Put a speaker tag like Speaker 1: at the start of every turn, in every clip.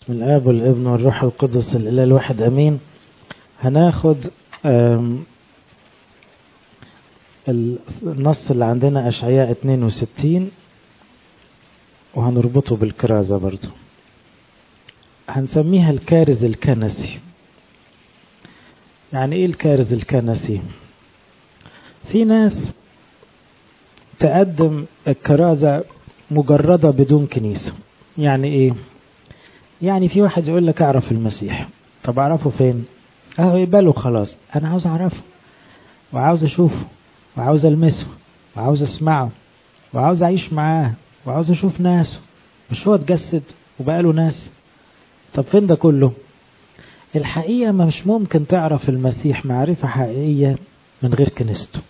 Speaker 1: بسم الآب والابن والروح القدس الإله الواحد أمين هناخد النص اللي عندنا أشعياء 62 وهنربطه بالكرازة برضو هنسميها الكارز الكنسي يعني ايه الكارز الكنسي في ناس تقدم الكرازة مجردة بدون كنيسة يعني ايه يعني في واحد يقول لك اعرف المسيح طب اعرفه فين اهو يقبله خلاص انا عاوز اعرفه وعاوز اشوفه وعاوز المسه وعاوز اسمعه وعاوز اعيش معاه وعاوز اشوف ناسه مش هو اتجسد وبقاله ناس طب فين ده كله الحقيقة مش ممكن تعرف المسيح معرفة حقيقية من غير كنيسته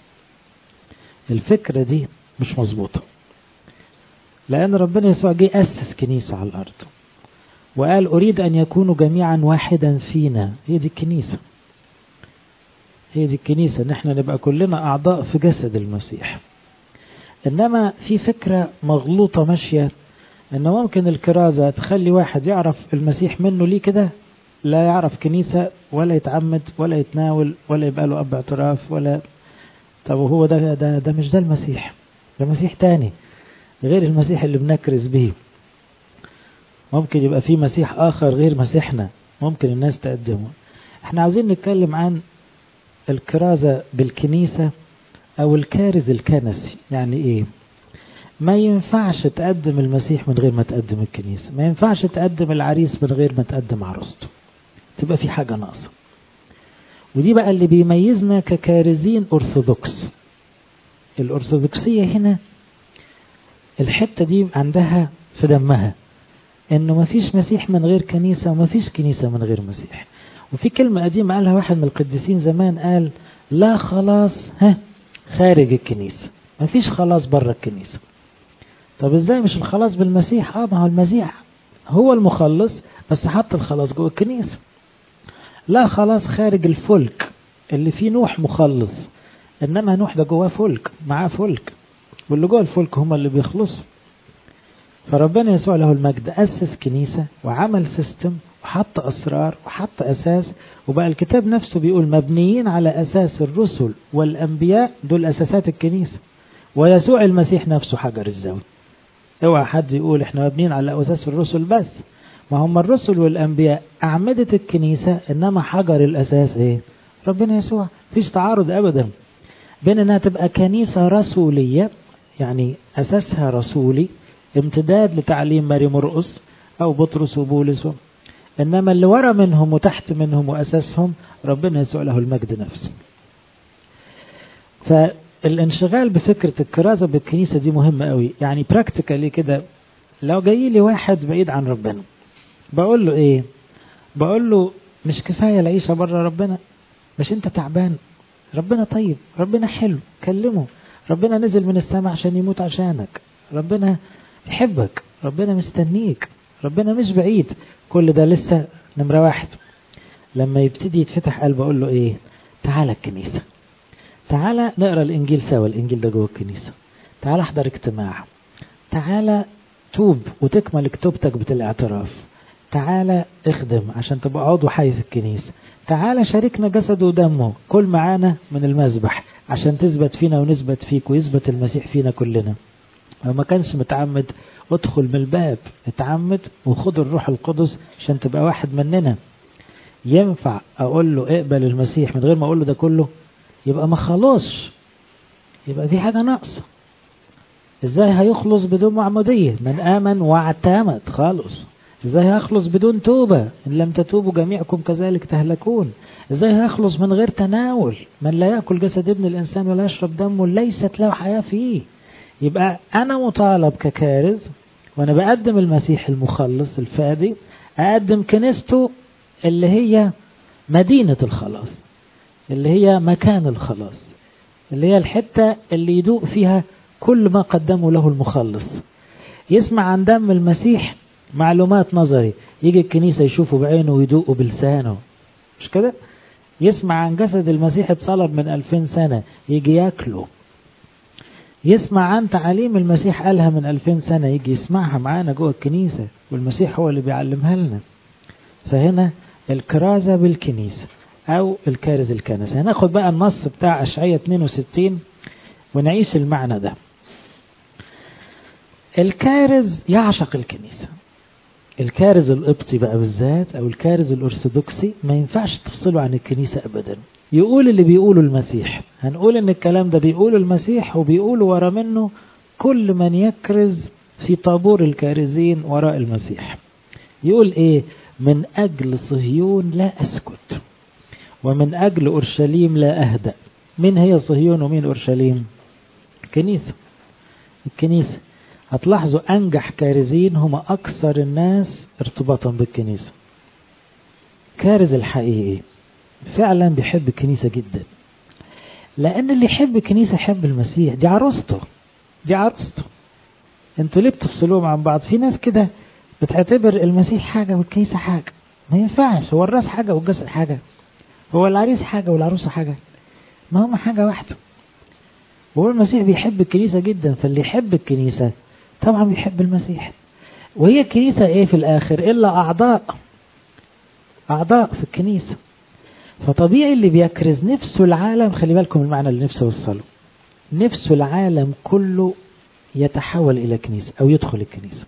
Speaker 1: الفكرة دي مش مظبوطة لأن ربنا يسوع جه أسس كنيسة على الأرض وقال أريد أن يكونوا جميعا واحدا فينا هي دي الكنيسة هي دي الكنيسة ان احنا نبقى كلنا أعضاء في جسد المسيح إنما في فكرة مغلوطة ماشية إن ممكن الكرازة تخلي واحد يعرف المسيح منه ليه كده لا يعرف كنيسة ولا يتعمد ولا يتناول ولا يبقى له أب اعتراف ولا طب وهو ده ده ده مش ده المسيح ده مسيح تاني غير المسيح اللي بنكرز به ممكن يبقى في مسيح آخر غير مسيحنا ممكن الناس تقدمه احنا عاوزين نتكلم عن الكرازة بالكنيسة أو الكارز الكنسي يعني إيه ما ينفعش تقدم المسيح من غير ما تقدم الكنيسة ما ينفعش تقدم العريس من غير ما تقدم عروسته تبقى في حاجة ناقصة ودي بقى اللي بيميزنا ككارزين أرثوذكس الأرثوذكسية هنا الحتة دي عندها في دمها انه ما فيش مسيح من غير كنيسة وما فيش كنيسة من غير مسيح وفي كلمة قديمة قالها واحد من القديسين زمان قال لا خلاص ها خارج الكنيسة ما فيش خلاص بره الكنيسة طب ازاي مش الخلاص بالمسيح اه ما هو المسيح هو المخلص بس حط الخلاص جوه الكنيسة لا خلاص خارج الفلك اللي فيه نوح مخلص انما نوح ده جواه فلك معاه فلك واللي جوه الفلك هم اللي بيخلصوا فربنا يسوع له المجد أسس كنيسة وعمل سيستم وحط أسرار وحط أساس وبقى الكتاب نفسه بيقول مبنيين على أساس الرسل والأنبياء دول أساسات الكنيسة ويسوع المسيح نفسه حجر الزاوية اوعى حد يقول احنا مبنيين على أساس الرسل بس ما هم الرسل والأنبياء أعمدة الكنيسة إنما حجر الأساس إيه ربنا يسوع فيش تعارض أبدا بين إنها تبقى كنيسة رسولية يعني أساسها رسولي امتداد لتعليم ماري مرقس أو بطرس وبولس إنما اللي ورا منهم وتحت منهم وأساسهم ربنا يسوع له المجد نفسه فالانشغال بفكرة الكرازة بالكنيسة دي مهمة قوي يعني براكتيكالي كده لو جاي لي واحد بعيد عن ربنا بقول له ايه بقول له مش كفاية العيشة بره ربنا مش انت تعبان ربنا طيب ربنا حلو كلمه ربنا نزل من السماء عشان يموت عشانك ربنا يحبك ربنا مستنيك ربنا مش بعيد كل ده لسه نمرة واحد لما يبتدي يتفتح قلبه أقول له إيه تعالى الكنيسة تعالى نقرأ الإنجيل سوا الإنجيل ده جوه الكنيسة تعالى احضر اجتماع تعالى توب وتكمل كتوبتك بالاعتراف تعالى اخدم عشان تبقى عضو حي في الكنيسة تعالى شاركنا جسده ودمه كل معانا من المذبح عشان تثبت فينا ونثبت فيك ويثبت المسيح فينا كلنا لو ما كانش متعمد ادخل من الباب اتعمد وخد الروح القدس عشان تبقى واحد مننا ينفع اقول له اقبل المسيح من غير ما اقول له ده كله يبقى ما خلصش يبقى في حاجة ناقصة ازاي هيخلص بدون معمودية من امن واعتمد خالص ازاي هيخلص بدون توبة ان لم تتوبوا جميعكم كذلك تهلكون ازاي هيخلص من غير تناول من لا يأكل جسد ابن الانسان ولا يشرب دمه ليست له حياة فيه يبقى أنا مطالب ككارز وأنا بقدم المسيح المخلص الفادي أقدم كنيسته اللي هي مدينة الخلاص اللي هي مكان الخلاص اللي هي الحتة اللي يدوق فيها كل ما قدمه له المخلص يسمع عن دم المسيح معلومات نظري يجي الكنيسة يشوفه بعينه ويدوقه بلسانه مش كده يسمع عن جسد المسيح اتصلب من ألفين سنة يجي ياكله يسمع عن تعاليم المسيح قالها من ألفين سنة يجي يسمعها معانا جوه الكنيسة والمسيح هو اللي بيعلمها لنا فهنا الكرازة بالكنيسة أو الكارز الكنسة هناخد بقى النص بتاع أشعية 62 ونعيش المعنى ده الكارز يعشق الكنيسة الكارز القبطي بقى بالذات أو الكارز الأرثوذكسي ما ينفعش تفصله عن الكنيسة أبدا يقول اللي بيقوله المسيح هنقول ان الكلام ده بيقوله المسيح وبيقوله ورا منه كل من يكرز في طابور الكارزين وراء المسيح يقول ايه من اجل صهيون لا اسكت ومن اجل اورشليم لا اهدأ مين هي صهيون ومين اورشليم كنيسة الكنيسة هتلاحظوا انجح كارزين هم اكثر الناس ارتباطا بالكنيسة كارز الحقيقي فعلا بيحب الكنيسة جدا لأن اللي يحب الكنيسة يحب المسيح دي عروسته دي عروسته انتوا ليه بتفصلوهم عن بعض في ناس كده بتعتبر المسيح حاجة والكنيسة حاجة ما ينفعش هو الراس حاجة والجسد حاجة هو العريس حاجة والعروسة حاجة ما هم حاجة واحدة وهو المسيح بيحب الكنيسة جدا فاللي يحب الكنيسة طبعا بيحب المسيح وهي الكنيسة ايه في الاخر الا اعضاء اعضاء في الكنيسة فطبيعي اللي بيكرز نفسه العالم خلي بالكم المعنى اللي نفسه يوصله نفسه العالم كله يتحول إلى كنيسة أو يدخل الكنيسة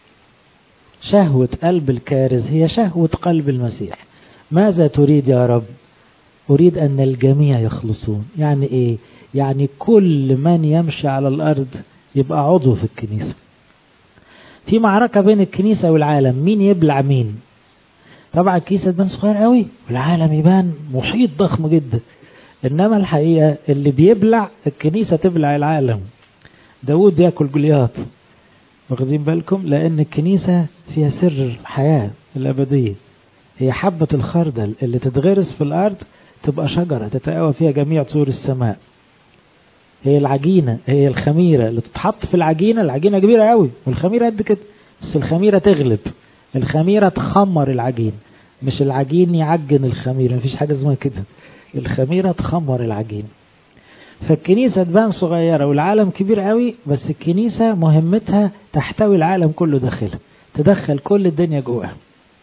Speaker 1: شهوة قلب الكارز هي شهوة قلب المسيح ماذا تريد يا رب أريد أن الجميع يخلصون يعني إيه يعني كل من يمشي على الأرض يبقى عضو في الكنيسة في معركة بين الكنيسة والعالم مين يبلع مين طبعا الكنيسة تبان صغير قوي والعالم يبان محيط ضخم جدا إنما الحقيقة اللي بيبلع الكنيسة تبلع العالم داود يأكل جولياط واخدين بالكم لأن الكنيسة فيها سر الحياة الأبدية هي حبة الخردل اللي تتغرس في الأرض تبقى شجرة تتقوى فيها جميع طيور السماء هي العجينة هي الخميرة اللي تتحط في العجينة العجينة كبيرة قوي والخميرة قد كده بس الخميرة تغلب الخميرة تخمر العجين مش العجين يعجن الخميرة مفيش حاجة اسمها كده الخميرة تخمر العجين فالكنيسة تبان صغيرة والعالم كبير قوي بس الكنيسة مهمتها تحتوي العالم كله داخلها تدخل كل الدنيا جواها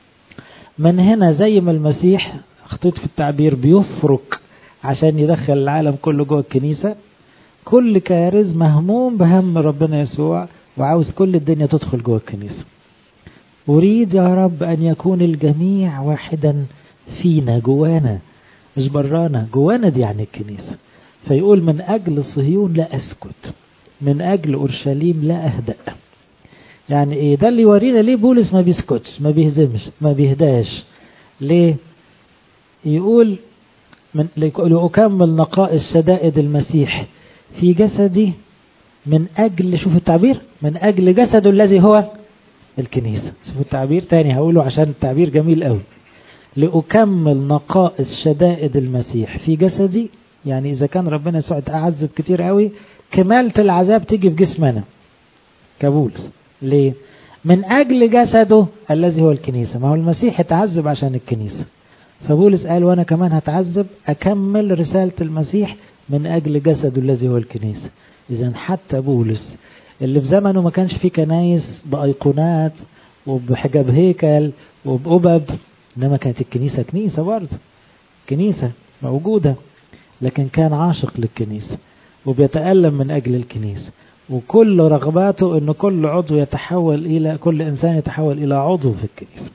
Speaker 1: من هنا زي ما المسيح خطيت في التعبير بيفرك عشان يدخل العالم كله جوه الكنيسة كل كارز مهموم بهم ربنا يسوع وعاوز كل الدنيا تدخل جوه الكنيسة أريد يا رب أن يكون الجميع واحدا فينا جوانا مش برانا جوانا دي يعني الكنيسة فيقول من أجل صهيون لا أسكت من أجل أورشليم لا أهدأ يعني إيه ده اللي يورينا ليه بولس ما بيسكتش ما بيهزمش ما بيهداش ليه يقول من لأكمل نقائص شدائد المسيح في جسدي من أجل شوف التعبير من أجل جسده الذي هو الكنيسة شوف التعبير تاني هقوله عشان التعبير جميل قوي لأكمل نقائص شدائد المسيح في جسدي يعني إذا كان ربنا يسوع أعذب كتير قوي كمالة العذاب تيجي في جسمنا كبولس ليه؟ من أجل جسده الذي هو الكنيسة ما هو المسيح اتعذب عشان الكنيسة فبولس قال وأنا كمان هتعذب أكمل رسالة المسيح من أجل جسده الذي هو الكنيسة إذا حتى بولس اللي في زمنه ما كانش فيه كنايس بأيقونات وبحجاب هيكل وبأبب إنما كانت الكنيسة كنيسة برضه كنيسة موجودة لكن كان عاشق للكنيسة وبيتألم من أجل الكنيسة وكل رغباته أن كل عضو يتحول إلى كل إنسان يتحول إلى عضو في الكنيسة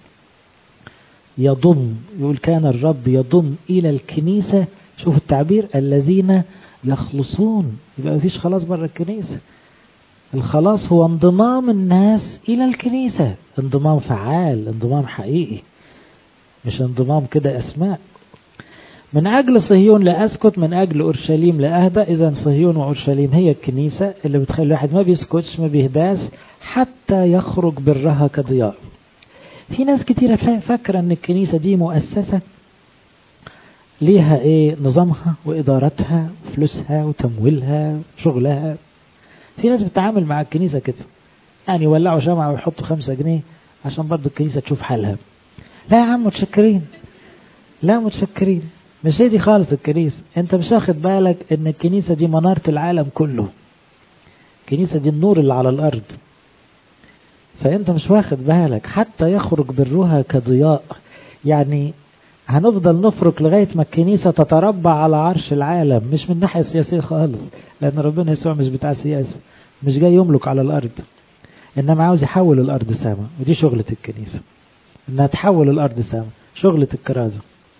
Speaker 1: يضم يقول كان الرب يضم إلى الكنيسة شوف التعبير الذين يخلصون يبقى مفيش خلاص بره الكنيسة الخلاص هو انضمام الناس إلى الكنيسة انضمام فعال انضمام حقيقي مش انضمام كده أسماء من أجل صهيون لا أسكت من أجل أورشليم لا أهدى إذا صهيون وأورشليم هي الكنيسة اللي بتخلي الواحد ما بيسكتش ما بيهداس حتى يخرج برها كضياء في ناس كتيرة فاكرة أن الكنيسة دي مؤسسة ليها إيه نظامها وإدارتها وفلوسها وتمويلها وشغلها في ناس بتتعامل مع الكنيسة كده يعني يولعوا شمعة ويحطوا خمسة جنيه عشان برضو الكنيسة تشوف حالها لا يا عم متشكرين لا متشكرين مش هي دي خالص الكنيسة انت مش واخد بالك ان الكنيسة دي منارة العالم كله الكنيسة دي النور اللي على الارض فانت مش واخد بالك حتى يخرج برها كضياء يعني هنفضل نفرك لغاية ما الكنيسة تتربع على عرش العالم مش من ناحية سياسية خالص لأن ربنا يسوع مش بتاع سياسة مش جاي يملك على الأرض إنما عاوز يحول الأرض سما ودي شغلة الكنيسة إنها تحول الأرض سما شغلة الكرازة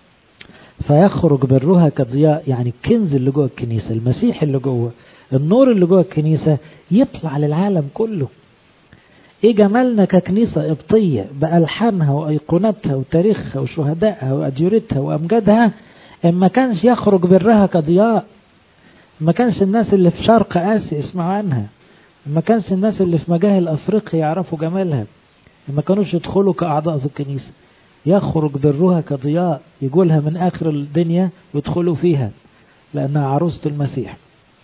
Speaker 1: فيخرج برها كضياء يعني الكنز اللي جوه الكنيسة المسيح اللي جوه النور اللي جوه الكنيسة يطلع للعالم كله ايه جمالنا ككنيسة قبطية بألحانها وأيقونتها وتاريخها وشهدائها وأديرتها وأمجادها إما كانش يخرج برها كضياء ما كانش الناس اللي في شرق آسيا يسمعوا عنها ما كانش الناس اللي في مجاهل أفريقيا يعرفوا جمالها ما كانوش يدخلوا كأعضاء في الكنيسة يخرج برها كضياء يقولها من آخر الدنيا ويدخلوا فيها لأنها عروسة المسيح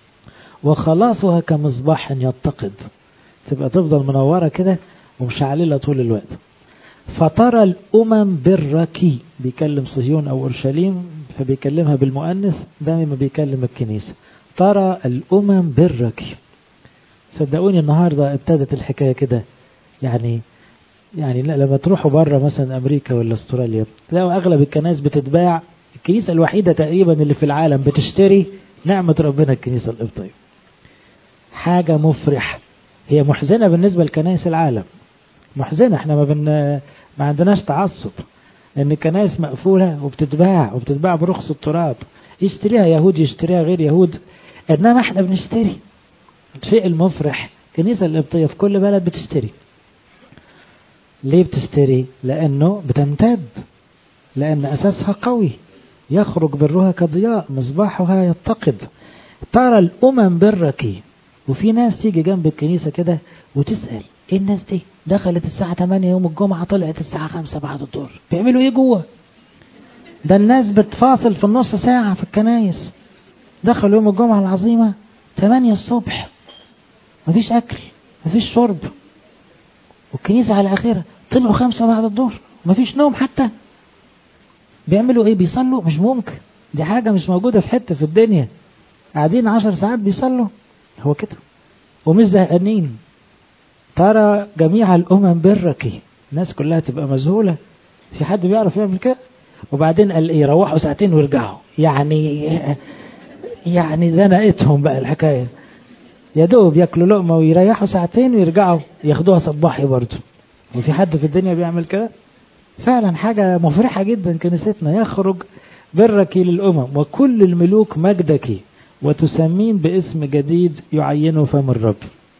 Speaker 1: وخلاصها كمصباح يتقد تبقى تفضل منورة كده ومشعللة طول الوقت فترى الأمم برك بيكلم صهيون أو أورشليم فبيكلمها بالمؤنث ده ما بيكلم الكنيسة ترى الأمم برك صدقوني النهاردة ابتدت الحكاية كده يعني يعني لا لما تروحوا بره مثلا أمريكا ولا استراليا تلاقوا أغلب الكنائس بتتباع الكنيسة الوحيدة تقريبا اللي في العالم بتشتري نعمة ربنا الكنيسة القبطية حاجة مفرحة هي محزنة بالنسبة لكنائس العالم محزنة احنا ما بن ما عندناش تعصب ان الكنائس مقفولة وبتتباع وبتتباع برخص التراب يشتريها يهود يشتريها غير يهود انما احنا بنشتري الشيء المفرح الكنيسة القبطية في كل بلد بتشتري ليه بتشتري لانه بتمتد لان اساسها قوي يخرج برها كضياء مصباحها يتقد ترى الامم برك وفي ناس تيجي جنب الكنيسة كده وتسأل ايه الناس دي دخلت الساعة 8 يوم الجمعة طلعت الساعة 5 بعد الظهر بيعملوا ايه جوه ده الناس بتفاصل في النص ساعة في الكنايس دخلوا يوم الجمعة العظيمة 8 الصبح مفيش اكل مفيش شرب والكنيسة على اخرها طلعوا خمسة بعد الظهر مفيش نوم حتى بيعملوا ايه بيصلوا مش ممكن دي حاجة مش موجودة في حتة في الدنيا قاعدين عشر ساعات بيصلوا هو كده ومش زهقانين ترى جميع الأمم برك الناس كلها تبقى مذهولة في حد بيعرف يعمل كده وبعدين قال ايه روحوا ساعتين ويرجعوا يعني يعني زنقتهم بقى الحكاية يا دوب ياكلوا لقمة ويريحوا ساعتين ويرجعوا ياخدوها صباحي برضه وفي حد في الدنيا بيعمل كده فعلا حاجة مفرحة جدا كنيستنا يخرج برك للأمم وكل الملوك مجدك وتسمين باسم جديد يعينه فم الرب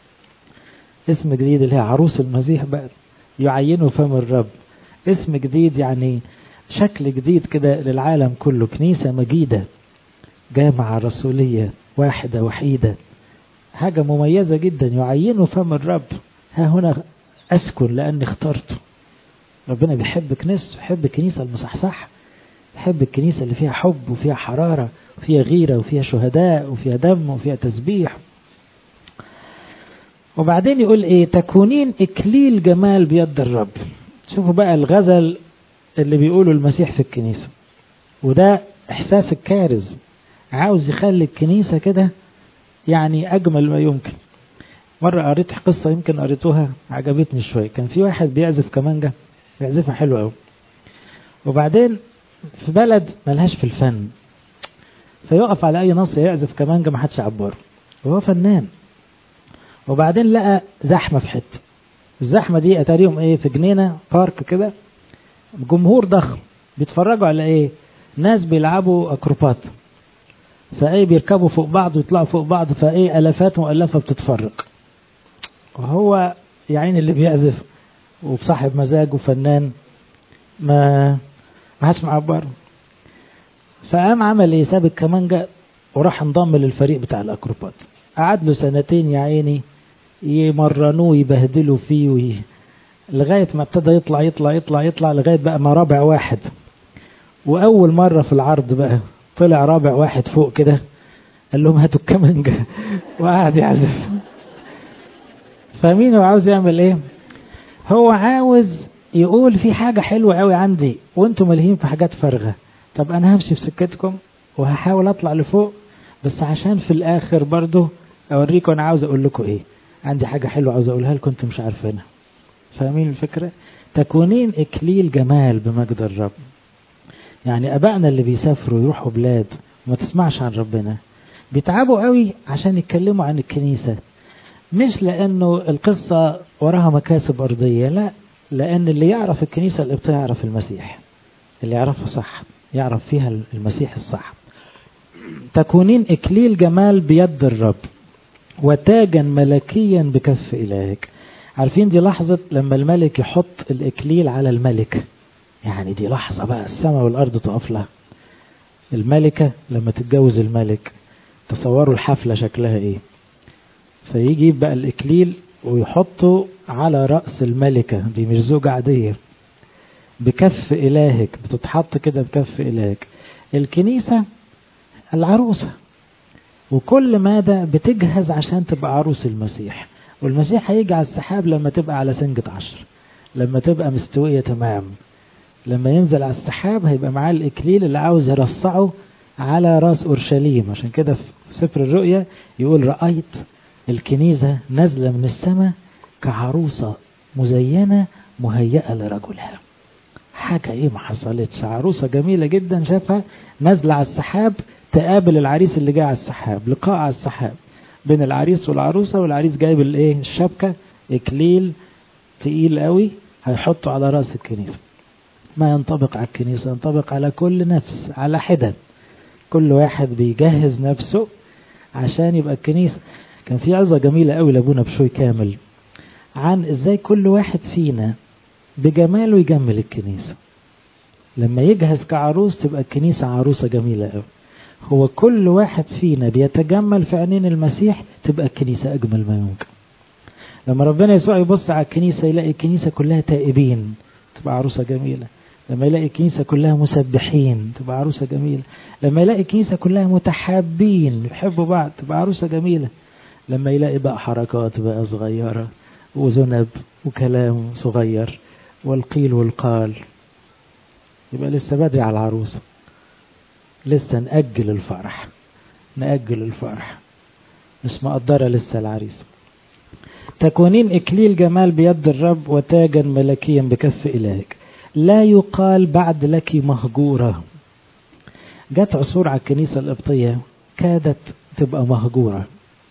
Speaker 1: اسم جديد اللي هي عروس المسيح بقى يعينه فم الرب اسم جديد يعني شكل جديد كده للعالم كله كنيسة مجيدة جامعة رسولية واحدة وحيدة حاجة مميزة جدا يعينه فم الرب ها هنا أسكن لأني اخترته ربنا بيحب كنيسته يحب الكنيسة المصحصح يحب الكنيسة اللي فيها حب وفيها حرارة وفيها غيرة وفيها شهداء وفيها دم وفيها تسبيح وبعدين يقول ايه تكونين اكليل جمال بيد الرب شوفوا بقى الغزل اللي بيقوله المسيح في الكنيسة وده احساس الكارز عاوز يخلي الكنيسة كده يعني اجمل ما يمكن مرة قريت قصة يمكن قريتوها عجبتني شوية كان في واحد بيعزف كمانجة بيعزفها حلوة قوي وبعدين في بلد ملهاش في الفن فيقف على اي نص يعزف كمانجة ما حدش عبره وهو فنان وبعدين لقى زحمة في حتة الزحمة دي اتاريهم ايه في جنينة بارك كده جمهور ضخم بيتفرجوا على ايه ناس بيلعبوا اكروبات فايه بيركبوا فوق بعض ويطلعوا فوق بعض فايه الافات مؤلفة بتتفرج وهو يا عيني اللي بيعزف وبصاحب مزاج وفنان ما ما حدش معبره فقام عمل ايه ساب الكمانجة وراح انضم للفريق بتاع الاكروبات قعد له سنتين يا عيني يمرنوه يبهدلوا فيه وي... لغاية ما ابتدى يطلع يطلع يطلع يطلع لغاية بقى ما رابع واحد وأول مرة في العرض بقى طلع رابع واحد فوق كده قال لهم هاتوا الكمانجة وقعد يعزف فمين هو عاوز يعمل ايه هو عاوز يقول في حاجة حلوة قوي عندي وانتم ملهين في حاجات فارغة طب انا همشي في سكتكم وهحاول اطلع لفوق بس عشان في الاخر برضو اوريكم انا عاوز اقول لكم ايه عندي حاجة حلوة عاوز اقولها لكم انتم مش عارفينها فاهمين الفكرة تكونين اكليل جمال بمجد الرب يعني أبائنا اللي بيسافروا يروحوا بلاد وما تسمعش عن ربنا بيتعبوا قوي عشان يتكلموا عن الكنيسة مش لأنه القصة وراها مكاسب أرضية لا لأن اللي يعرف الكنيسة القبطية يعرف المسيح اللي يعرفها صح يعرف فيها المسيح الصح تكونين إكليل جمال بيد الرب وتاجا ملكيا بكف إلهك عارفين دي لحظة لما الملك يحط الإكليل على الملك يعني دي لحظة بقى السماء والأرض تقف لها الملكة لما تتجوز الملك تصوروا الحفلة شكلها ايه فيجيب بقى الإكليل ويحطه على رأس الملكة دي مش زوجة عادية بكف إلهك بتتحط كده بكف إلهك الكنيسة العروسة وكل ماذا بتجهز عشان تبقى عروس المسيح والمسيح هيجي على السحاب لما تبقى على سنجة عشر لما تبقى مستوية تمام لما ينزل على السحاب هيبقى معاه الإكليل اللي عاوز يرصعه على راس أورشليم عشان كده في سفر الرؤيا يقول رأيت الكنيسة نازلة من السماء كعروسة مزينة مهيئة لرجلها حاجة ايه ما حصلتش عروسة جميلة جدا شافها نازلة على السحاب تقابل العريس اللي جاي على السحاب لقاء على السحاب بين العريس والعروسة والعريس جايب الايه الشبكة اكليل تقيل قوي هيحطه على راس الكنيسة ما ينطبق على الكنيسة ينطبق على كل نفس على حدة كل واحد بيجهز نفسه عشان يبقى الكنيسة كان في عظة جميلة قوي لابونا بشوي كامل عن ازاي كل واحد فينا بجماله يجمل الكنيسة لما يجهز كعروس تبقى الكنيسة عروسة جميلة قوي هو كل واحد فينا بيتجمل في عينين المسيح تبقى الكنيسة أجمل ما يمكن لما ربنا يسوع يبص على الكنيسة يلاقي الكنيسة كلها تائبين تبقى عروسة جميلة لما يلاقي الكنيسة كلها مسبحين تبقى عروسة جميلة لما يلاقي الكنيسة كلها متحابين يحبوا بعض تبقى عروسة جميلة لما يلاقي بقى حركات بقى صغيرة وذنب وكلام صغير والقيل والقال يبقى لسه بدري على العروسة لسه نأجل الفرح نأجل الفرح مش مقدرة لسه العريس تكونين إكليل جمال بيد الرب وتاجا ملكيا بكف إلهك لا يقال بعد لك مهجورة جت عصور على الكنيسة القبطية كادت تبقى مهجورة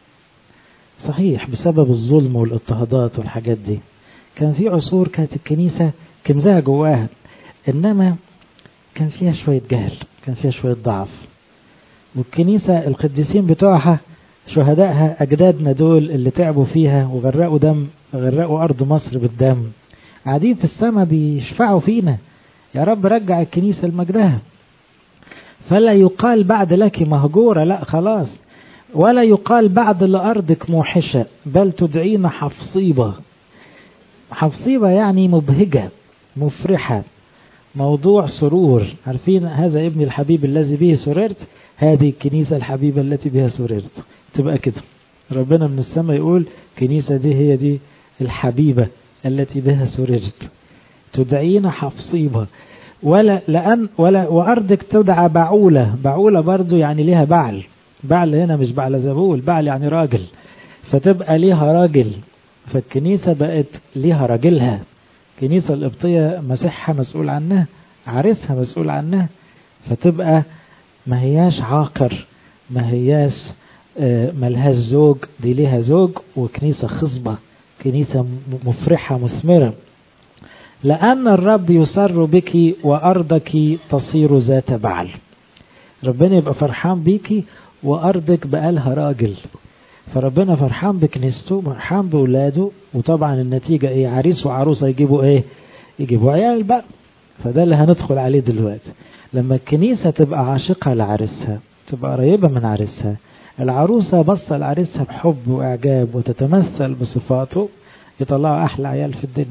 Speaker 1: صحيح بسبب الظلم والاضطهادات والحاجات دي كان في عصور كانت الكنيسة كنزها جواها إنما كان فيها شوية جهل كان فيها شوية ضعف والكنيسة القديسين بتوعها شهدائها أجدادنا دول اللي تعبوا فيها وغرقوا دم غرقوا أرض مصر بالدم قاعدين في السماء بيشفعوا فينا يا رب رجع الكنيسة لمجدها فلا يقال بعد لك مهجورة لا خلاص ولا يقال بعد لأرضك موحشة بل تدعين حفصيبة حفصيبة يعني مبهجة مفرحة موضوع سرور عارفين هذا ابني الحبيب الذي به سررت هذه الكنيسة الحبيبة التي بها سررت تبقى كده ربنا من السماء يقول كنيسة دي هي دي الحبيبة التي بها سررت تدعين حفصيبة ولا لأن ولا وأرضك تدعى بعولة بعولة برضو يعني ليها بعل بعل هنا مش بعل زبول بعل يعني راجل فتبقى ليها راجل فالكنيسة بقت ليها راجلها الكنيسة القبطية مسيحها مسؤول عنها عريسها مسؤول عنها فتبقى ما هياش عاقر ما هياش ملهاش زوج دي ليها زوج وكنيسة خصبة كنيسة مفرحة مثمرة لأن الرب يسر بك وأرضك تصير ذات بعل ربنا يبقى فرحان بيكي وأرضك بقالها راجل فربنا فرحان بكنيسته فرحان بولاده وطبعا النتيجة ايه عريس وعروسة يجيبوا ايه يجيبوا عيال بقى فده اللي هندخل عليه دلوقتي لما الكنيسة تبقى عاشقة لعريسها تبقى قريبة من عريسها العروسة بصة لعريسها بحب وإعجاب وتتمثل بصفاته يطلعوا أحلى عيال في الدنيا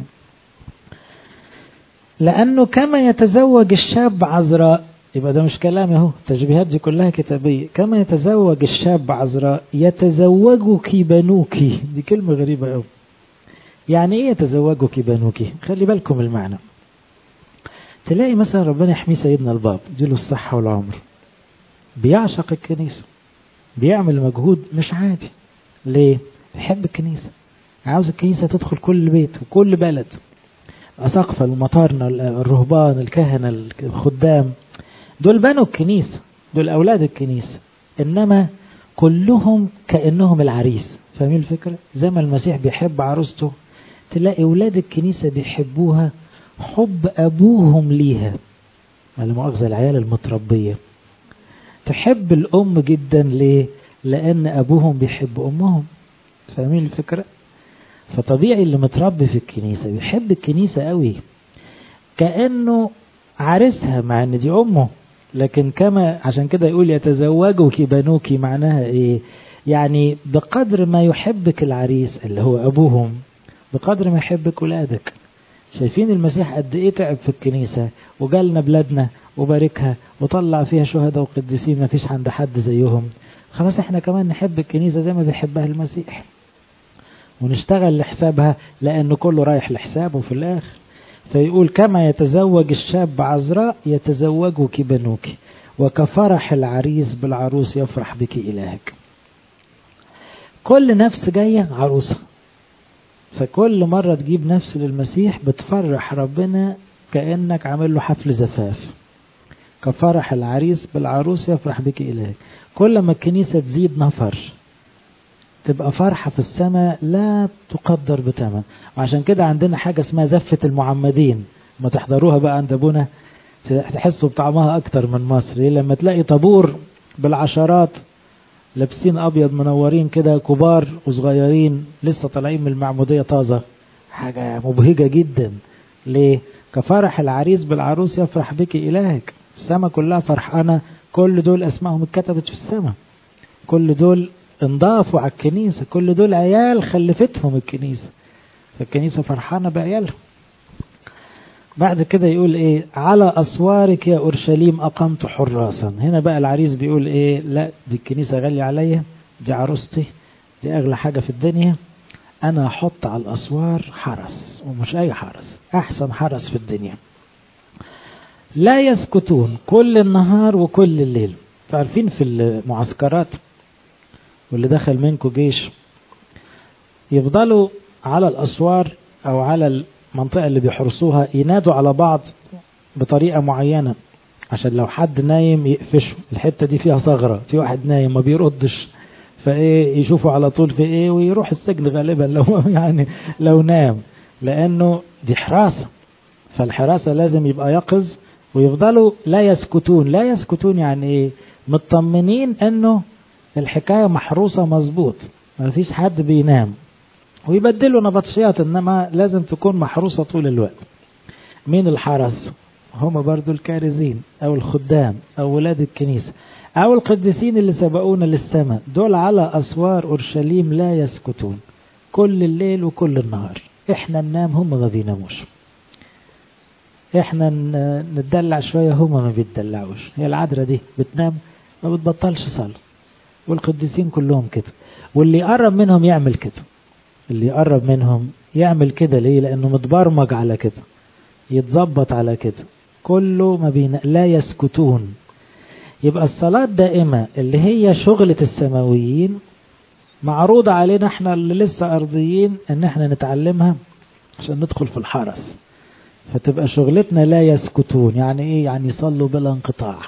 Speaker 1: لأنه كما يتزوج الشاب عذراء يبقى ده مش كلام اهو التشبيهات دي كلها كتابية كما يتزوج الشاب عذراء يتزوجك بنوك دي كلمة غريبة قوي يعني ايه يتزوجك بنوك خلي بالكم المعنى تلاقي مثلا ربنا يحمي سيدنا الباب اديله الصحة والعمر بيعشق الكنيسة بيعمل مجهود مش عادي ليه بيحب الكنيسة عاوز الكنيسة تدخل كل بيت وكل بلد أساقفة المطارنة الرهبان الكهنة الخدام دول بنوا الكنيسة دول أولاد الكنيسة إنما كلهم كأنهم العريس فاهمين الفكرة زي ما المسيح بيحب عروسته تلاقي أولاد الكنيسة بيحبوها حب أبوهم ليها على مؤاخذة العيال المتربية تحب الأم جدا ليه لأن أبوهم بيحب أمهم فاهمين الفكرة فطبيعي اللي متربي في الكنيسة بيحب الكنيسة قوي كأنه عارسها مع ان دي امه لكن كما عشان كده يقول يتزوجك بنوك معناها ايه يعني بقدر ما يحبك العريس اللي هو ابوهم بقدر ما يحبك ولادك شايفين المسيح قد ايه تعب في الكنيسة وجالنا بلادنا وباركها وطلع فيها شهداء وقديسين ما فيش عند حد زيهم خلاص احنا كمان نحب الكنيسة زي ما بيحبها المسيح ونشتغل لحسابها لأن كله رايح لحسابه في الآخر فيقول كما يتزوج الشاب عذراء يتزوجك بنوك وكفرح العريس بالعروس يفرح بك إلهك كل نفس جاية عروسة فكل مرة تجيب نفس للمسيح بتفرح ربنا كأنك عامل له حفل زفاف كفرح العريس بالعروس يفرح بك إلهك كل ما الكنيسة تزيد نفر تبقى فرحة في السماء لا تقدر بثمن وعشان كده عندنا حاجة اسمها زفة المعمدين ما تحضروها بقى عند أبونا تحسوا بطعمها أكتر من مصر لما تلاقي طابور بالعشرات لابسين أبيض منورين كده كبار وصغيرين لسه طالعين من المعمودية طازة حاجة مبهجة جدا ليه؟ كفرح العريس بالعروس يفرح بك إلهك السماء كلها فرحانة كل دول أسمائهم اتكتبت في السماء كل دول انضافوا على الكنيسة كل دول عيال خلفتهم الكنيسة فالكنيسة فرحانة بعيالهم بعد كده يقول ايه على اسوارك يا اورشليم اقمت حراسا هنا بقى العريس بيقول ايه لا دي الكنيسة غالية عليا دي عروستي دي اغلى حاجة في الدنيا انا احط على الاسوار حرس ومش اي حرس احسن حرس في الدنيا لا يسكتون كل النهار وكل الليل تعرفين في المعسكرات واللي دخل منكم جيش يفضلوا على الأسوار أو على المنطقة اللي بيحرسوها ينادوا على بعض بطريقة معينة عشان لو حد نايم يقفشه الحتة دي فيها ثغرة في واحد نايم ما بيردش فايه يشوفوا على طول في ايه ويروح السجن غالبا لو يعني لو نام لانه دي حراسة فالحراسة لازم يبقى يقظ ويفضلوا لا يسكتون لا يسكتون يعني ايه مطمنين انه الحكاية محروسة مظبوط ما فيش حد بينام ويبدلوا نبطشيات انما لازم تكون محروسة طول الوقت مين الحرس هم برضو الكارزين او الخدام او ولاد الكنيسة او القديسين اللي سبقونا للسماء دول على اسوار اورشليم لا يسكتون كل الليل وكل النهار احنا ننام هم ما بيناموش احنا نتدلع شوية هم ما بيتدلعوش هي العذرة دي بتنام ما بتبطلش صلاة والقديسين كلهم كده واللي يقرب منهم يعمل كده اللي يقرب منهم يعمل كده ليه لانه متبرمج على كده يتظبط على كده كله ما بين لا يسكتون يبقى الصلاة دائمة اللي هي شغلة السماويين معروضة علينا احنا اللي لسه أرضيين ان احنا نتعلمها عشان ندخل في الحرس فتبقى شغلتنا لا يسكتون يعني ايه يعني صلوا بلا انقطاع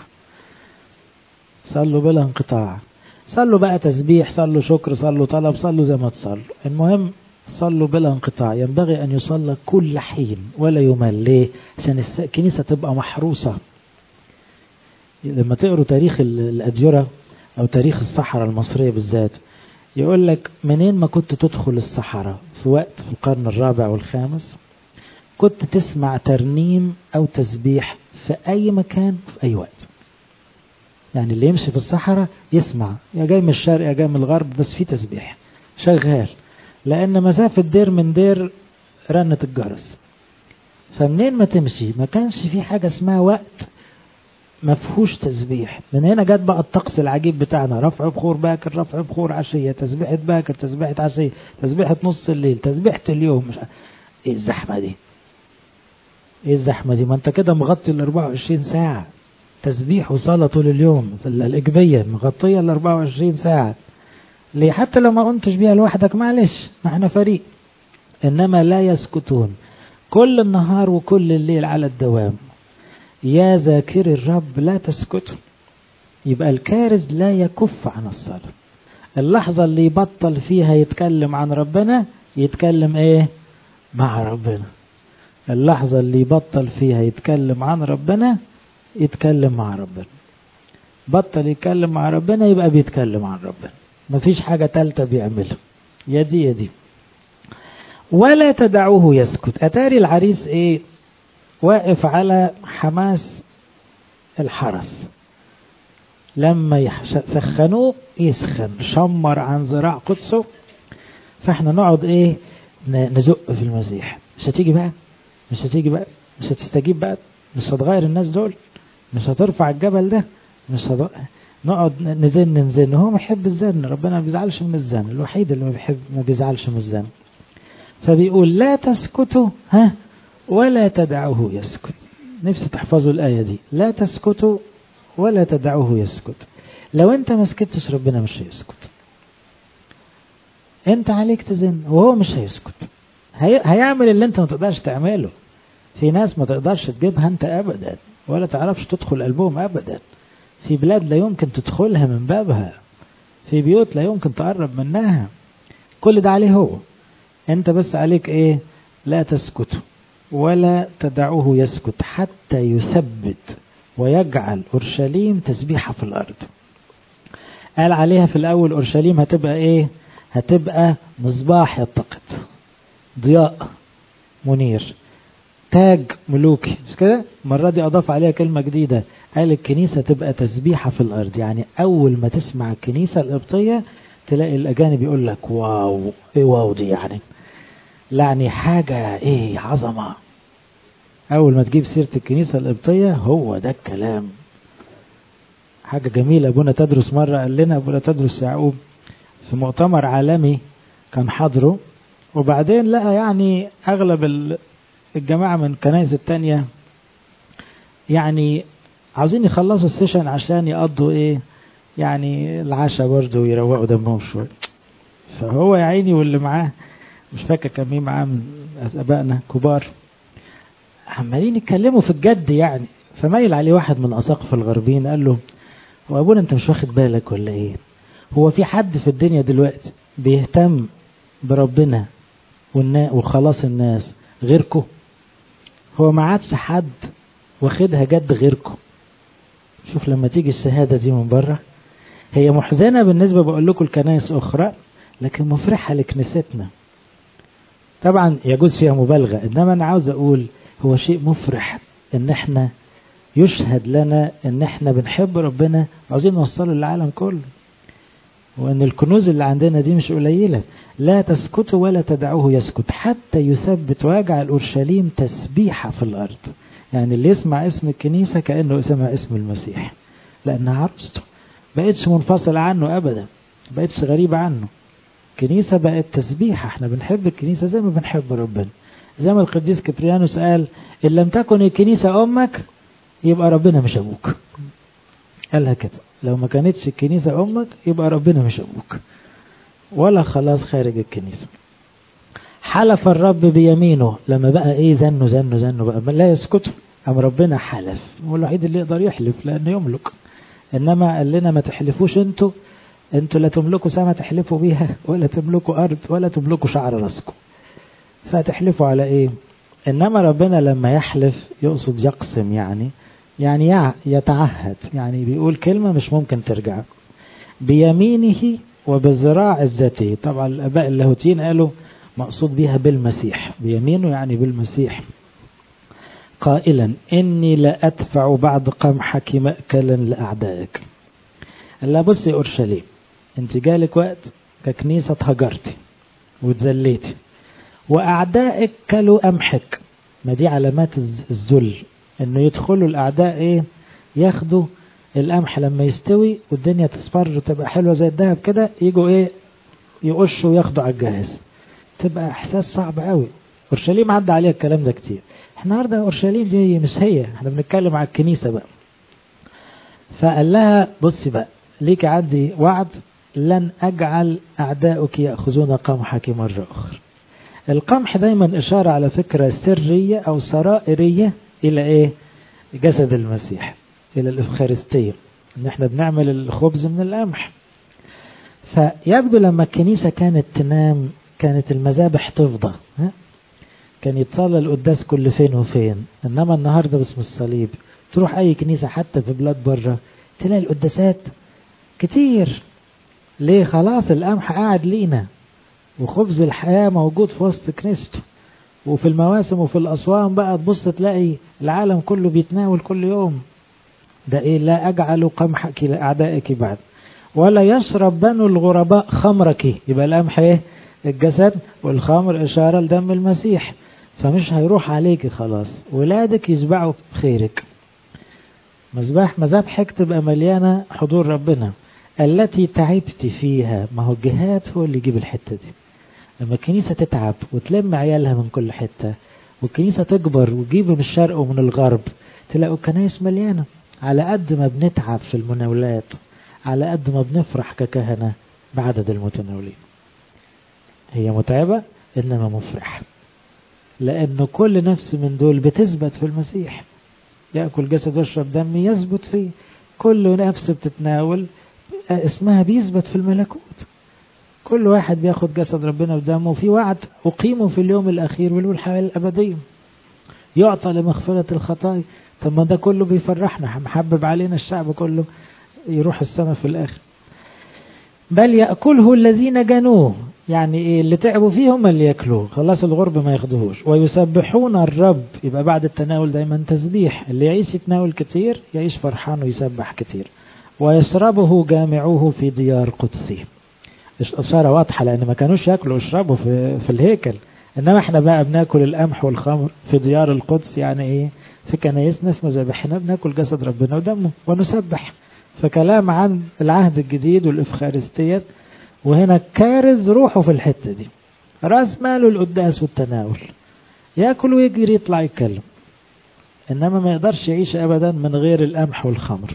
Speaker 1: صلوا بلا انقطاع صلوا بقى تسبيح صلوا شكر صلوا طلب صلوا زي ما تصلوا المهم صلوا بلا انقطاع ينبغي أن يصلى كل حين ولا يمل ليه عشان الكنيسة تبقى محروسة لما تقروا تاريخ الأديرة أو تاريخ الصحراء المصرية بالذات يقول لك منين ما كنت تدخل الصحراء في وقت في القرن الرابع والخامس كنت تسمع ترنيم أو تسبيح في أي مكان في أي وقت يعني اللي يمشي في الصحراء يسمع يا جاي من الشرق يا جاي من الغرب بس في تسبيح شغال لأن مسافة دير من دير رنة الجرس فمنين ما تمشي ما كانش في حاجة اسمها وقت ما فيهوش تسبيح من هنا جت بقى الطقس العجيب بتاعنا رفع بخور باكر رفع بخور عشية تسبيحة باكر تسبيحة عشية تسبيحة نص الليل تسبيحة اليوم مش ايه الزحمة دي ايه الزحمة دي ما انت كده مغطي ال 24 ساعة تسبيح وصلاة طول اليوم الإجبية مغطية ال 24 ساعة ليه حتى لو ما قمتش بيها لوحدك معلش ما احنا فريق إنما لا يسكتون كل النهار وكل الليل على الدوام يا ذاكر الرب لا تسكتوا يبقى الكارز لا يكف عن الصلاة اللحظة اللي يبطل فيها يتكلم عن ربنا يتكلم ايه مع ربنا اللحظة اللي يبطل فيها يتكلم عن ربنا يتكلم مع ربنا بطل يتكلم مع ربنا يبقى بيتكلم عن ربنا مفيش حاجة تالتة بيعملها يا دي يا دي ولا تدعوه يسكت أتاري العريس ايه واقف على حماس الحرس لما يسخنوه يسخن شمر عن ذراع قدسه فاحنا نقعد ايه نزق في المسيح مش هتيجي بقى مش هتيجي بقى مش هتستجيب بقى مش هتغير الناس دول مش هترفع الجبل ده مش هت... نقعد نزن نزن هو محب الزن ربنا ما بيزعلش من الزن الوحيد اللي ما بيحب ما بيزعلش من الزن فبيقول لا تسكتوا ها ولا تدعوه يسكت نفسي تحفظوا الآية دي لا تسكتوا ولا تدعوه يسكت لو انت ما سكتش ربنا مش هيسكت انت عليك تزن وهو مش هيسكت هي... هيعمل اللي انت ما تقدرش تعمله في ناس ما تقدرش تجيبها انت ابدا ولا تعرفش تدخل قلبهم ابدا في بلاد لا يمكن تدخلها من بابها في بيوت لا يمكن تقرب منها كل ده عليه هو انت بس عليك ايه لا تسكتوا ولا تدعوه يسكت حتى يثبت ويجعل أورشليم تسبيحة في الأرض قال عليها في الأول أورشليم هتبقى إيه هتبقى مصباح يتقد ضياء منير تاج ملوكي مش كده المرة دي أضاف عليها كلمة جديدة قال الكنيسة تبقى تسبيحة في الأرض يعني أول ما تسمع الكنيسة القبطية تلاقي الأجانب يقول لك واو إيه واو دي يعني يعني حاجة إيه عظمة أول ما تجيب سيرة الكنيسة القبطية هو ده الكلام حاجة جميلة أبونا تدرس مرة قال لنا أبونا تدرس يعقوب في مؤتمر عالمي كان حضره وبعدين لقى يعني أغلب الجماعة من الكنائس التانية يعني عاوزين يخلصوا السيشن عشان يقضوا ايه يعني العشاء برضه ويروقوا دمهم شوية فهو يا عيني واللي معاه مش فاكر كان مين معاه من ابائنا كبار عمالين يتكلموا في الجد يعني فميل عليه واحد من اساقفه الغربيين قال له هو ابونا انت مش واخد بالك ولا ايه هو في حد في الدنيا دلوقتي بيهتم بربنا وخلاص الناس غيركم هو ما عادش حد واخدها جد غيركم شوف لما تيجي الشهاده دي من بره هي محزنه بالنسبه بقول لكم الكنائس اخرى لكن مفرحه لكنيستنا طبعا يجوز فيها مبالغه انما انا عاوز اقول هو شيء مفرح ان احنا يشهد لنا ان احنا بنحب ربنا وعاوزين نوصله للعالم كله وان الكنوز اللي عندنا دي مش قليله لا تسكتوا ولا تدعوه يسكت حتى يثبت ويجعل اورشليم تسبيحه في الارض يعني اللي يسمع اسم الكنيسه كانه سمع اسم المسيح لانها عروسته بقتش منفصله عنه ابدا بقتش غريبه عنه كنيسه بقت تسبيحه احنا بنحب الكنيسه زي ما بنحب ربنا زي ما القديس كبريانوس قال ان لم تكن الكنيسه امك يبقى ربنا مش ابوك قالها كده لو ما كانتش الكنيسة أمك يبقى ربنا مش أبوك ولا خلاص خارج الكنيسة حلف الرب بيمينه لما بقى ايه زنه زنه زنه بقى لا يسكتوا أم ربنا حلف هو الوحيد اللي يقدر يحلف لأنه يملك إنما قال لنا ما تحلفوش انتوا انتوا لا تملكوا سما تحلفوا بيها ولا تملكوا أرض ولا تملكوا شعر راسكم فتحلفوا على ايه إنما ربنا لما يحلف يقصد يقسم يعني يعني يتعهد يعني بيقول كلمة مش ممكن ترجع بيمينه وبذراع ذاته طبعا الآباء اللاهوتيين قالوا مقصود بها بالمسيح بيمينه يعني بالمسيح قائلا إني لا أدفع بعد قمحك مأكلا لأعدائك قال لها بصي أورشليم أنت جالك وقت ككنيسة اتهجرتي واتذليتي وأعدائك كلوا قمحك ما دي علامات الذل انه يدخلوا الاعداء ايه ياخدوا القمح لما يستوي والدنيا تصفر وتبقى حلوه زي الذهب كده يجوا ايه يقشوا وياخدوا على الجاهز تبقى احساس صعب قوي اورشليم عدى عليها الكلام ده كتير احنا النهارده اورشليم دي مش هي احنا بنتكلم على الكنيسه بقى فقال لها بصي بقى ليك عندي وعد لن اجعل اعداؤك ياخذون قمحك مره اخرى القمح دايما اشاره على فكره سريه او سرائريه الى ايه جسد المسيح إلى الإفخارستية إن إحنا بنعمل الخبز من القمح فيبدو لما الكنيسة كانت تنام كانت المذابح تفضى ها؟ كان يتصلى القداس كل فين وفين إنما النهاردة باسم الصليب تروح أي كنيسة حتى في بلاد بره تلاقي القداسات كتير ليه خلاص القمح قاعد لينا وخبز الحياة موجود في وسط كنيسته وفي المواسم وفي الأصوام بقى تبص تلاقي العالم كله بيتناول كل يوم ده إيه لا أجعل قمحك لأعدائك بعد ولا يشرب بنو الغرباء خمرك يبقى القمح إيه الجسد والخمر إشارة لدم المسيح فمش هيروح عليك خلاص ولادك يشبعوا بخيرك مذبح مذابحك تبقى مليانة حضور ربنا التي تعبت فيها ما هو الجهاد هو اللي يجيب الحتة دي لما الكنيسة تتعب وتلم عيالها من كل حتة والكنيسة تكبر وتجيب من الشرق ومن الغرب تلاقوا الكنايس مليانة على قد ما بنتعب في المناولات على قد ما بنفرح ككهنة بعدد المتناولين هي متعبة إنما مفرح لأنه كل نفس من دول بتثبت في المسيح يأكل جسد ويشرب دم يثبت فيه كل نفس بتتناول اسمها بيثبت في الملكوت كل واحد بياخد جسد ربنا ودمه في وعد أقيمه في اليوم الأخير وله الحياة الأبدية يعطى لمغفرة الخطايا طب ما ده كله بيفرحنا محبب علينا الشعب كله يروح السماء في الآخر بل يأكله الذين جنوه يعني إيه اللي تعبوا فيه هم اللي يأكلوه خلاص الغرب ما ياخدوهوش ويسبحون الرب يبقى بعد التناول دايما تسبيح اللي يعيش يتناول كتير يعيش فرحان ويسبح كتير ويشربه جامعوه في ديار قدسه إشارة واضحة لأن ما كانوش يأكلوا ويشربوا في, في الهيكل إنما إحنا بقى بناكل القمح والخمر في ديار القدس يعني إيه في كنايسنا في مذابحنا بناكل جسد ربنا ودمه ونسبح فكلام عن العهد الجديد والإفخارستية وهنا كارز روحه في الحتة دي راس ماله القداس والتناول ياكل ويجري يطلع يتكلم إنما ما يقدرش يعيش أبدا من غير القمح والخمر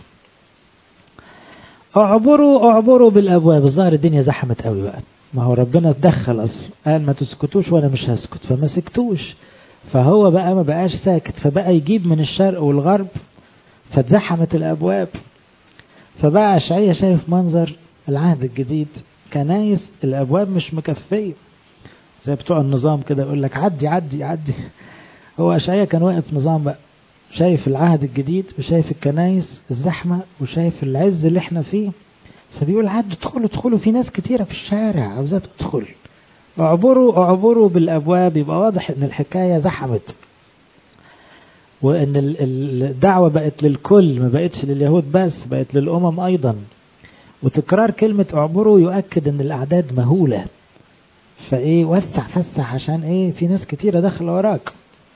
Speaker 1: اعبروا اعبروا بالابواب الظاهر الدنيا زحمت قوي بقى ما هو ربنا اتدخل اصلا قال ما تسكتوش وانا مش هسكت فما سكتوش فهو بقى ما بقاش ساكت فبقى يجيب من الشرق والغرب فاتزحمت الابواب فبقى اشعيا شايف منظر العهد الجديد كنايس الابواب مش مكفيه زي بتوع النظام كده يقول لك عدي عدي عدي هو اشعيا كان واقف نظام بقى شايف العهد الجديد وشايف الكنايس الزحمة وشايف العز اللي احنا فيه فبيقول عد ادخلوا ادخلوا في ناس كتيرة في الشارع عاوزة تدخل اعبروا اعبروا بالابواب يبقى واضح ان الحكاية زحمت وان الدعوة بقت للكل ما بقتش لليهود بس بقت للامم ايضا وتكرار كلمة اعبروا يؤكد ان الاعداد مهولة فايه وسع فسح عشان ايه في ناس كتيرة داخلة وراك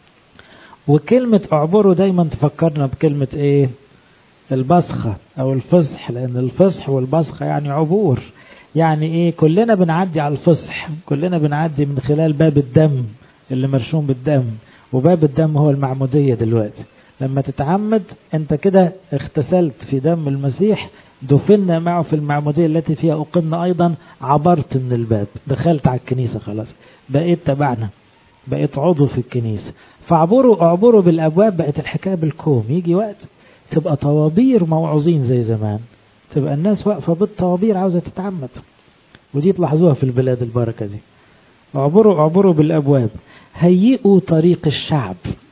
Speaker 1: وكلمة اعبروا دايما تفكرنا بكلمة ايه البصخة او الفصح لان الفصح والبصخة يعني عبور يعني ايه كلنا بنعدي على الفصح كلنا بنعدي من خلال باب الدم اللي مرشوم بالدم وباب الدم هو المعمودية دلوقتي لما تتعمد انت كده اغتسلت في دم المسيح دفنا معه في المعمودية التي فيها أقمنا أيضا عبرت من الباب دخلت على الكنيسة خلاص بقيت تبعنا بقيت عضو في الكنيسة فاعبروا اعبروا بالأبواب بقت الحكاية بالكوم يجي وقت تبقى طوابير موعظين زي زمان تبقى الناس واقفة بالطوابير عاوزة تتعمد ودي تلاحظوها في البلاد البركة دي اعبروا اعبروا بالأبواب هيئوا طريق الشعب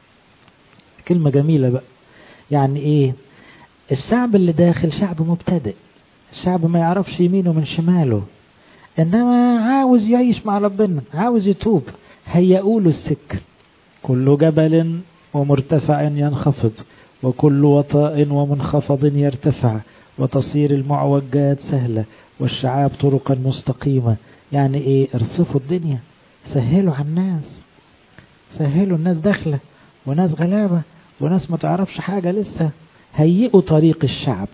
Speaker 1: كلمة جميلة بقى يعني ايه الشعب اللي داخل شعب مبتدئ الشعب ما يعرفش يمينه من شماله انما عاوز يعيش مع ربنا عاوز يتوب هيئوا له السكة كل جبل ومرتفع ينخفض وكل وطاء ومنخفض يرتفع وتصير المعوجات سهلة والشعاب طرقا مستقيمة يعني ايه ارصفوا الدنيا سهلوا على الناس سهلوا الناس داخلة وناس غلابة وناس ما تعرفش حاجة لسه هيئوا طريق الشعب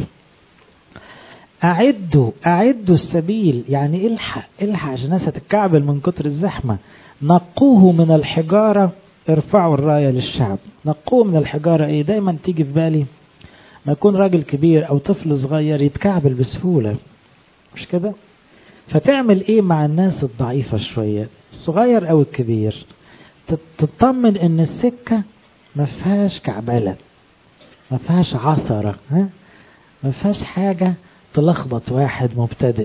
Speaker 1: أعدوا أعدوا السبيل يعني الحق الحق عشان الناس هتتكعبل من كتر الزحمة نقوه من الحجارة ارفعوا الراية للشعب نقوه من الحجارة ايه دايما تيجي في بالي ما يكون راجل كبير او طفل صغير يتكعبل بسهولة مش كده فتعمل ايه مع الناس الضعيفة شوية الصغير او الكبير تطمن ان السكة ما فيهاش كعبلة ما فيهاش عثرة ها ما فيهاش حاجة تلخبط واحد مبتدئ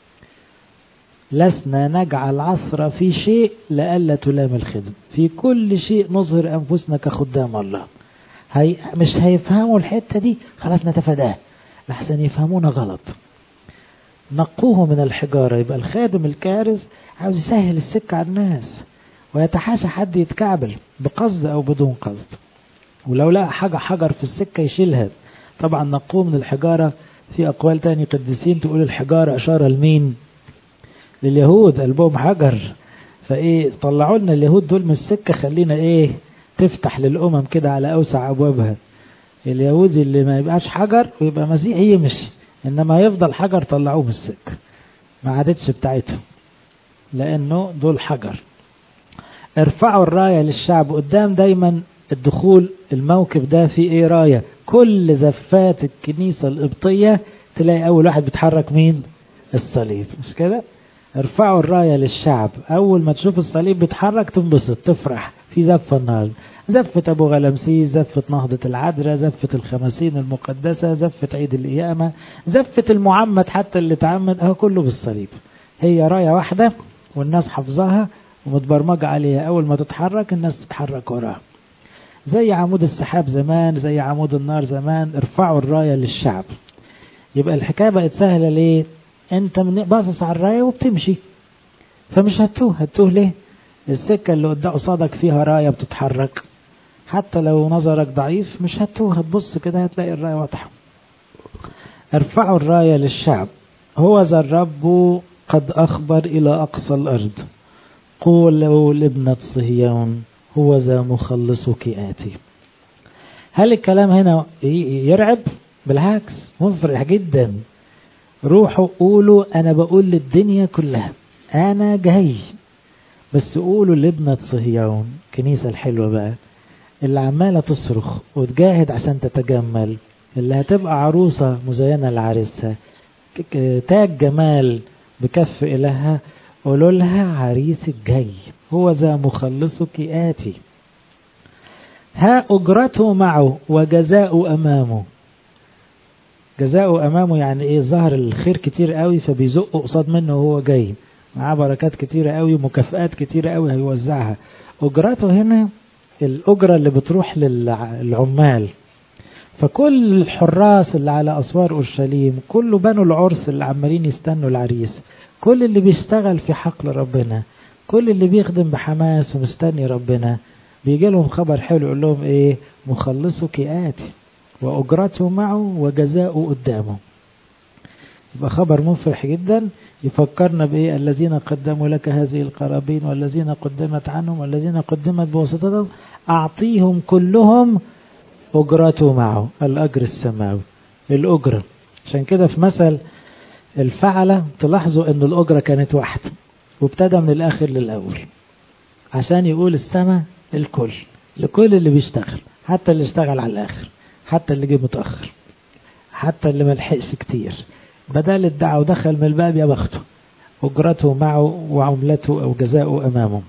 Speaker 1: لسنا نجعل عثرة في شيء لئلا تلام الخدم في كل شيء نظهر أنفسنا كخدام الله هي مش هيفهموا الحتة دي خلاص نتفاداها لحسن يفهمونا غلط نقوه من الحجارة يبقى الخادم الكارز عاوز يسهل السكة على الناس ويتحاشى حد يتكعبل بقصد أو بدون قصد ولو لقى حاجة حجر في السكة يشيلها طبعا نقوه من الحجارة في أقوال تاني قديسين تقول الحجارة أشارة لمين لليهود قلبهم حجر فإيه طلعوا لنا اليهود دول من السكة خلينا إيه تفتح للأمم كده على أوسع أبوابها اليهودي اللي ما يبقاش حجر ويبقى مسيحي يمشي إنما يفضل حجر طلعوه من السكة ما عادتش بتاعتهم لأنه دول حجر ارفعوا الراية للشعب قدام دايما الدخول الموكب ده فيه ايه راية كل زفات الكنيسة القبطية تلاقي اول واحد بيتحرك مين الصليب مش كده ارفعوا الراية للشعب اول ما تشوف الصليب بيتحرك تنبسط تفرح في زفة النهارده زفة ابو غلمسيس زفة نهضة العذراء زفة الخمسين المقدسة زفة عيد القيامة زفة المعمد حتى اللي اتعمد اهو كله بالصليب هي راية واحدة والناس حافظاها ومتبرمجة عليها أول ما تتحرك الناس تتحرك وراها زي عمود السحاب زمان زي عمود النار زمان ارفعوا الراية للشعب يبقى الحكاية بقت سهلة ليه انت من باصص على الراية وبتمشي فمش هتوه هتوه ليه السكة اللي قدام قصادك فيها راية بتتحرك حتى لو نظرك ضعيف مش هتوه هتبص كده هتلاقي الراية واضحة ارفعوا الراية للشعب هو ذا الرب قد أخبر إلى أقصى الأرض قولوا لابنة صهيون هو ذا مخلصك آتي هل الكلام هنا يرعب بالعكس مفرح جدا روحوا قولوا أنا بقول للدنيا كلها أنا جاي بس قولوا لابنة صهيون كنيسة الحلوة بقى اللي عمالة تصرخ وتجاهد عشان تتجمل اللي هتبقى عروسة مزينة لعريسها تاج جمال بكف إلهها قولوا لها عريسك جاي هو ذا مخلصك آتي ها أجرته معه وجزاء أمامه جزاء أمامه يعني إيه ظهر الخير كتير قوي فبيزق قصاد منه وهو جاي معاه بركات كتيرة قوي ومكافآت كتيرة قوي هيوزعها أجرته هنا الأجرة اللي بتروح للعمال فكل الحراس اللي على أسوار أورشليم كله بنوا العرس اللي عمالين يستنوا العريس كل اللي بيشتغل في حقل ربنا كل اللي بيخدم بحماس ومستني ربنا بيجي لهم خبر حلو يقول لهم ايه مخلصك آتي وأجرته معه وجزاؤه قدامه يبقى خبر مفرح جدا يفكرنا بإيه الذين قدموا لك هذه القرابين والذين قدمت عنهم والذين قدمت بواسطتهم أعطيهم كلهم أجرته معه الأجر السماوي الأجرة عشان كده في مثل الفعلة تلاحظوا أن الأجرة كانت واحدة وابتدى من الآخر للأول عشان يقول السماء الكل لكل اللي بيشتغل حتى اللي اشتغل على الآخر حتى اللي جه متأخر حتى اللي ملحقش كتير بدل الدعوة ودخل من الباب يا بخته أجرته معه وعملته أو جزاؤه أمامه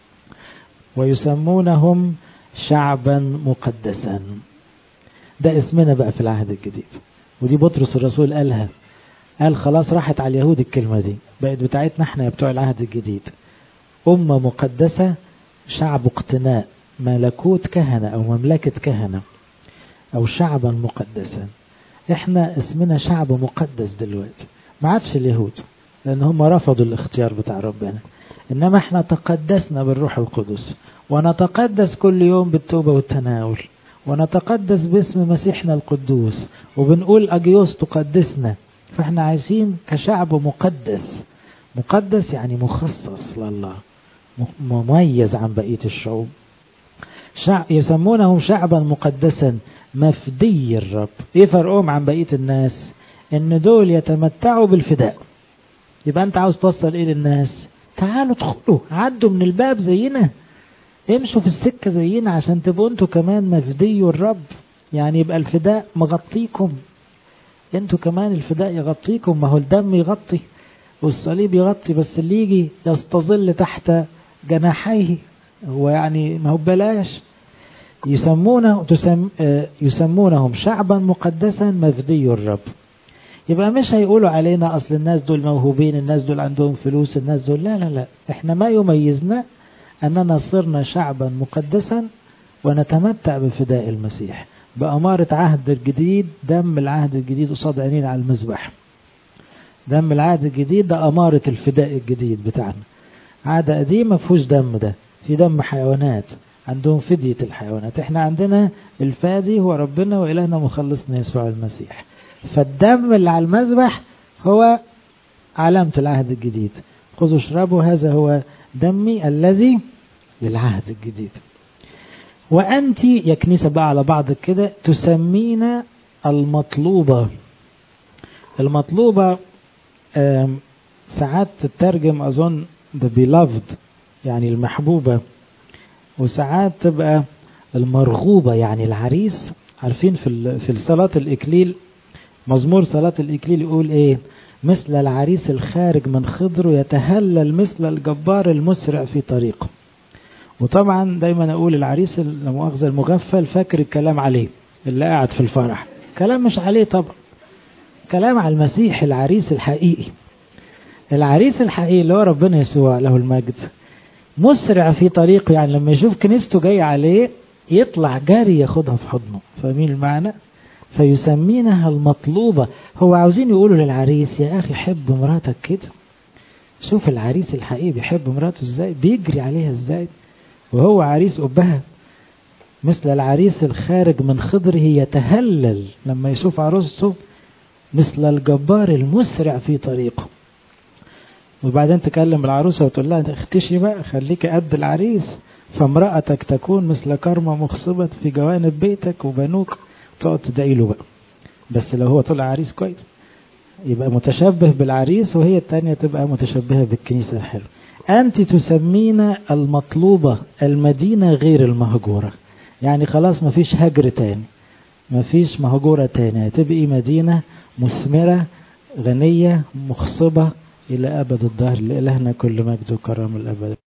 Speaker 1: ويسمونهم شعبا مقدسا ده اسمنا بقى في العهد الجديد ودي بطرس الرسول قالها قال خلاص راحت على اليهود الكلمة دي بقت بتاعتنا احنا يا بتوع العهد الجديد أمة مقدسة شعب اقتناء ملكوت كهنة أو مملكة كهنة أو شعبا مقدسا احنا اسمنا شعب مقدس دلوقتي ما عادش اليهود لأن هم رفضوا الاختيار بتاع ربنا إنما احنا تقدسنا بالروح القدس ونتقدس كل يوم بالتوبة والتناول ونتقدس باسم مسيحنا القدوس وبنقول أجيوس تقدسنا فاحنا عايزين كشعب مقدس مقدس يعني مخصص لله مميز عن بقية الشعوب شعب يسمونهم شعبا مقدسا مفدي الرب ايه فرقهم عن بقية الناس ان دول يتمتعوا بالفداء يبقى انت عاوز توصل ايه للناس تعالوا ادخلوا عدوا من الباب زينا امشوا في السكة زينا عشان تبقوا انتوا كمان مفدي الرب يعني يبقى الفداء مغطيكم انتوا كمان الفداء يغطيكم ما هو الدم يغطي والصليب يغطي بس اللي يجي يستظل تحت جناحيه هو يعني ما هو ببلاش يسمونه تسم يسمونهم شعبا مقدسا مفدي الرب يبقى مش هيقولوا علينا أصل الناس دول موهوبين الناس دول عندهم فلوس الناس دول لا لا لا احنا ما يميزنا أننا صرنا شعبا مقدسا ونتمتع بفداء المسيح بأمارة عهد الجديد دم العهد الجديد قصاد عينينا على المذبح دم العهد الجديد ده أمارة الفداء الجديد بتاعنا عادة قديمة فيهوش دم ده في دم حيوانات عندهم فدية الحيوانات احنا عندنا الفادي هو ربنا وإلهنا مخلصنا يسوع المسيح فالدم اللي على المذبح هو علامة العهد الجديد خذوا اشربوا هذا هو دمي الذي للعهد الجديد وأنت يا كنيسة بقى على بعضك كده تسمين المطلوبة المطلوبة ساعات تترجم أظن the beloved يعني المحبوبة وساعات تبقى المرغوبة يعني العريس عارفين في في صلاة الإكليل مزمور صلاة الإكليل يقول إيه مثل العريس الخارج من خضره يتهلل مثل الجبار المسرع في طريقه وطبعا دايما أقول العريس المؤاخذة المغفل فاكر الكلام عليه اللي قاعد في الفرح كلام مش عليه طبعا كلام على المسيح العريس الحقيقي العريس الحقيقي اللي هو ربنا يسوع له المجد مسرع في طريقه يعني لما يشوف كنيسته جاية عليه يطلع جاري ياخدها في حضنه فاهمين المعنى فيسمينها المطلوبة هو عاوزين يقولوا للعريس يا أخي حب مراتك كده شوف العريس الحقيقي بيحب مراته ازاي بيجري عليها ازاي وهو عريس أبها مثل العريس الخارج من خضره يتهلل لما يشوف عروسته مثل الجبار المسرع في طريقه وبعدين تكلم العروسة وتقول لها اختشي بقى خليك قد العريس فامرأتك تكون مثل كرمة مخصبة في جوانب بيتك وبنوك تقعد تدعي له بقى بس لو هو طلع عريس كويس يبقى متشبه بالعريس وهي التانية تبقى متشبهة بالكنيسة الحلوة أنت تسمين المطلوبة المدينة غير المهجورة يعني خلاص مفيش هجر تاني مفيش مهجورة تاني هتبقي مدينة مثمرة غنية مخصبة إلى أبد الدهر لإلهنا كل مجد وكرم الأبد